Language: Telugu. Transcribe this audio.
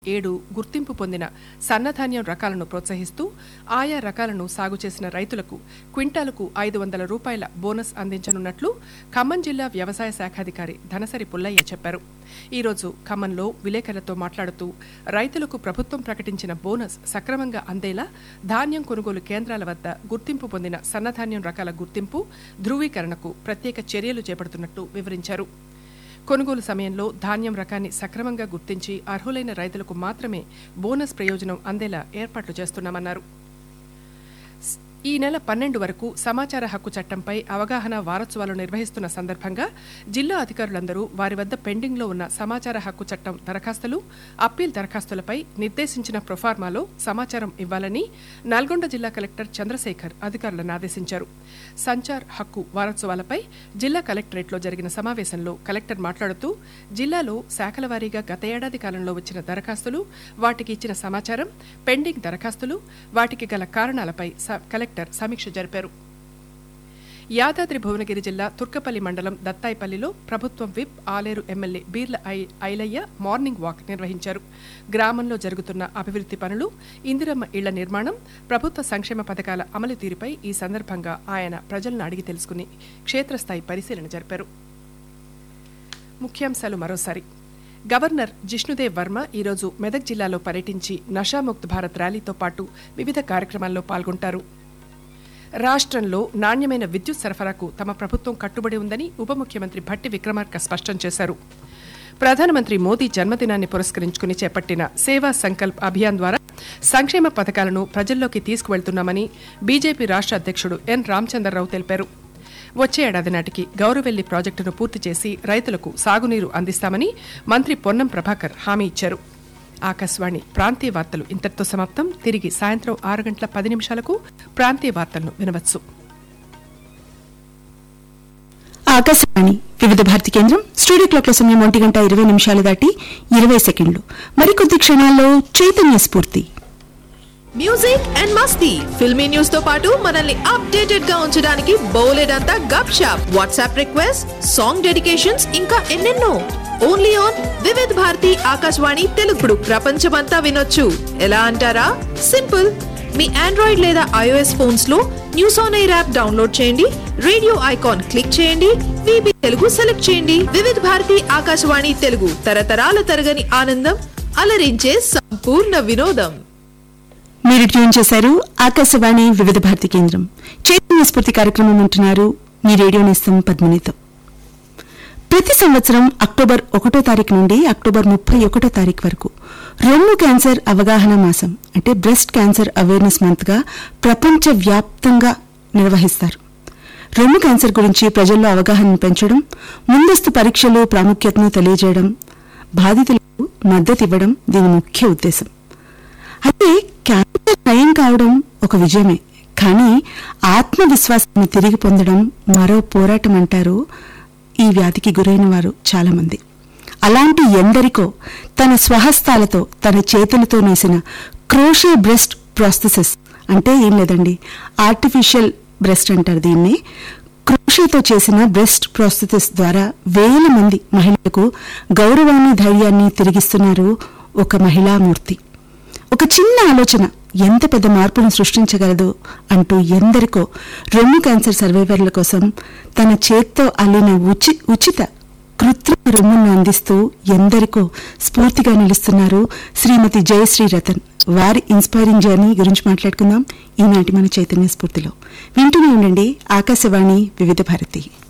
ఏడు గుర్తింపు పొందిన సన్నధాన్యం రకాలను ప్రోత్సహిస్తూ ఆయా రకాలను సాగు చేసిన రైతులకు క్వింటాలకు ఐదు వందల రూపాయల బోనస్ అందించనున్నట్లు ఖమ్మం జిల్లా వ్యవసాయ శాఖాధికారి ధనసరి పుల్లయ్య చెప్పారు ఈరోజు ఖమ్మంలో విలేకరులతో మాట్లాడుతూ రైతులకు ప్రభుత్వం ప్రకటించిన బోనస్ సక్రమంగా అందేలా ధాన్యం కొనుగోలు కేంద్రాల వద్ద గుర్తింపు పొందిన సన్నధాన్యం రకాల గుర్తింపు ధృవీకరణకు ప్రత్యేక చర్యలు చేపడుతున్నట్టు వివరించారు కొనుగోలు సమయంలో ధాన్యం రకాన్ని సక్రమంగా గుర్తించి అర్హులైన రైతులకు మాత్రమే బోనస్ ప్రయోజనం అందేలా ఏర్పాట్లు చేస్తున్నామన్నారు ఈ నెల పన్నెండు వరకు సమాచార హక్కు చట్టంపై అవగాహన వారోత్సవాలు నిర్వహిస్తున్న సందర్భంగా జిల్లా అధికారులందరూ వారి వద్ద పెండింగ్లో ఉన్న సమాచార హక్కు చట్టం దరఖాస్తులు అప్పీల్ దరఖాస్తులపై నిర్దేశించిన ప్రొఫార్మాలో సమాచారం ఇవ్వాలని నల్గొండ జిల్లా కలెక్టర్ చంద్రశేఖర్ అధికారులను ఆదేశించారు సంచార్ హక్కు వారోత్సవాలపై జిల్లా కలెక్టరేట్లో జరిగిన సమావేశంలో కలెక్టర్ మాట్లాడుతూ జిల్లాలో శాఖల వారీగా గత ఏడాది కాలంలో వచ్చిన దరఖాస్తులు వాటికి ఇచ్చిన సమాచారం పెండింగ్ దరఖాస్తులు వాటికి గల కారణాలపై స- కలెక్టర్ సమీక్ష జరిపారు యాదాద్రి భువనగిరి జిల్లా తుర్కపల్లి మండలం దత్తాయిపల్లిలో ప్రభుత్వం విప్ ఆలేరు ఎమ్మెల్యే బీర్ల ఐ- ఐలయ్య మార్నింగ్ వాక్ నిర్వహించారు గ్రామంలో జరుగుతున్న అభివృద్ధి పనులు ఇందిరమ్మ ఇళ్ల నిర్మాణం ప్రభుత్వ సంక్షేమ పథకాల అమలు తీరుపై ఈ సందర్భంగా ఆయన ప్రజలను అడిగి తెలుసుకుని క్షేత్రస్థాయి పరిశీలన జరిపారు ముఖ్యాంశాలు మరోసారి గవర్నర్ జిష్ణుదేవ్ వర్మ ఈరోజు మెదక్ జిల్లాలో పర్యటించి నషాముక్త్ భారత్ ర్యాలీతో పాటు వివిధ కార్యక్రమాల్లో పాల్గొంటారు రాష్ట్రంలో నాణ్యమైన విద్యుత్ సరఫరాకు తమ ప్రభుత్వం కట్టుబడి ఉందని ఉప ముఖ్యమంత్రి భట్టి విక్రమార్క స్పష్టం చేశారు ప్రధానమంత్రి మోదీ జన్మదినాన్ని పురస్కరించుకుని చేపట్టిన సేవా సంకల్ప్ అభియాన్ ద్వారా సంక్షేమ పథకాలను ప్రజల్లోకి తీసుకువెళ్తున్నామని బీజేపీ రాష్ట్ర అధ్యక్షుడు ఎన్ రామచంద్రరావు తెలిపారు వచ్చే ఏడాది నాటికి గౌరవెల్లి ప్రాజెక్టును పూర్తి చేసి రైతులకు సాగునీరు అందిస్తామని మంత్రి పొన్నం ప్రభాకర్ హామీ ఇచ్చారు ఆకాశవాణి ప్రాంతీయ వార్తలు ఇంతటితో సమాప్తం తిరిగి సాయంత్రం ఆరు గంటల పది నిమిషాలకు ప్రాంతీయ వార్తలను వినవచ్చు ఆకాశవాణి వివిధ భారతి కేంద్రం స్టూడియో క్లాక్ల సమయం ఒంటి గంట ఇరవై నిమిషాలు దాటి ఇరవై సెకండ్లు మరికొద్ది క్షణాల్లో చైతన్య స్ఫూర్తి మ్యూజిక్ అండ్ మస్తీ ఫిల్మీ న్యూస్ తో పాటు మనల్ని అప్డేటెడ్ గా ఉంచడానికి బౌలెడంతా గప్ షాప్ వాట్సాప్ రిక్వెస్ట్ సాంగ్ డెడికేషన్స్ ఇంకా ఎన్నెన్నో ఓన్లీ ఆన్ వివిధ్ భారతి ఆకాశవాణి తెలుగుడు ప్రపంచమంతా వినొచ్చు ఎలా అంటారా సింపుల్ మీ ఆండ్రాయిడ్ లేదా ఐఓఎస్ ఫోన్స్ లో news on air app download చేయండి రేడియో ఐకాన్ క్లిక్ చేయండి విబి తెలుగు సెలెక్ట్ చేయండి వివిధ భారతి ఆకాశవాణి తెలుగు తరతరాల తరగని ఆనందం అలరించే సంపూర్ణ వినోదం మీరు ట్యూన్ చేశారు ఆకాశవాణి వివిధ భారతి కేంద్రం చైతన్య స్ఫూర్తి కార్యక్రమం ఉంటున్నారు మీ రేడియో నేస్తం పద్మినితో ప్రతి సంవత్సరం అక్టోబర్ ఒకటో తారీఖు నుండి అక్టోబర్ ముప్పై ఒకటో తారీఖు వరకు రొమ్ము క్యాన్సర్ అవగాహన మాసం అంటే బ్రెస్ట్ క్యాన్సర్ అవేర్నెస్ మంత్ గా ప్రపంచ వ్యాప్తంగా నిర్వహిస్తారు రొమ్ము క్యాన్సర్ గురించి ప్రజల్లో అవగాహన పెంచడం ముందస్తు పరీక్షలు ప్రాముఖ్యతను తెలియజేయడం బాధితులకు మద్దతు ఇవ్వడం దీని ముఖ్య ఉద్దేశం అయితే క్యాన్సర్ నయం కావడం ఒక విజయమే కానీ ఆత్మవిశ్వాసాన్ని తిరిగి పొందడం మరో పోరాటం అంటారు ఈ వ్యాధికి గురైన వారు చాలా మంది అలాంటి ఎందరికో తన స్వహస్తాలతో తన చేతులతో నేసిన క్రోషే బ్రెస్ట్ ప్రాస్థెసిస్ అంటే ఏం లేదండి ఆర్టిఫిషియల్ బ్రెస్ట్ అంటారు దీన్ని క్రోషేతో చేసిన బ్రెస్ట్ ప్రాస్థెసిస్ ద్వారా వేల మంది మహిళలకు గౌరవాన్ని ధైర్యాన్ని తిరిగిస్తున్నారు ఒక మహిళామూర్తి ఒక చిన్న ఆలోచన ఎంత పెద్ద మార్పును సృష్టించగలదు అంటూ ఎందరికో రొమ్ము క్యాన్సర్ సర్వైవర్ల కోసం తన చేత్తో అల్లిన ఉచి ఉచిత కృత్రిమ రొమ్మును అందిస్తూ ఎందరికో స్ఫూర్తిగా నిలుస్తున్నారు శ్రీమతి జయశ్రీ రతన్ వారి ఇన్స్పైరింగ్ జర్నీ గురించి మాట్లాడుకుందాం ఈనాటి మన చైతన్య స్ఫూర్తిలో వింటూనే ఉండండి ఆకాశవాణి వివిధ భారతి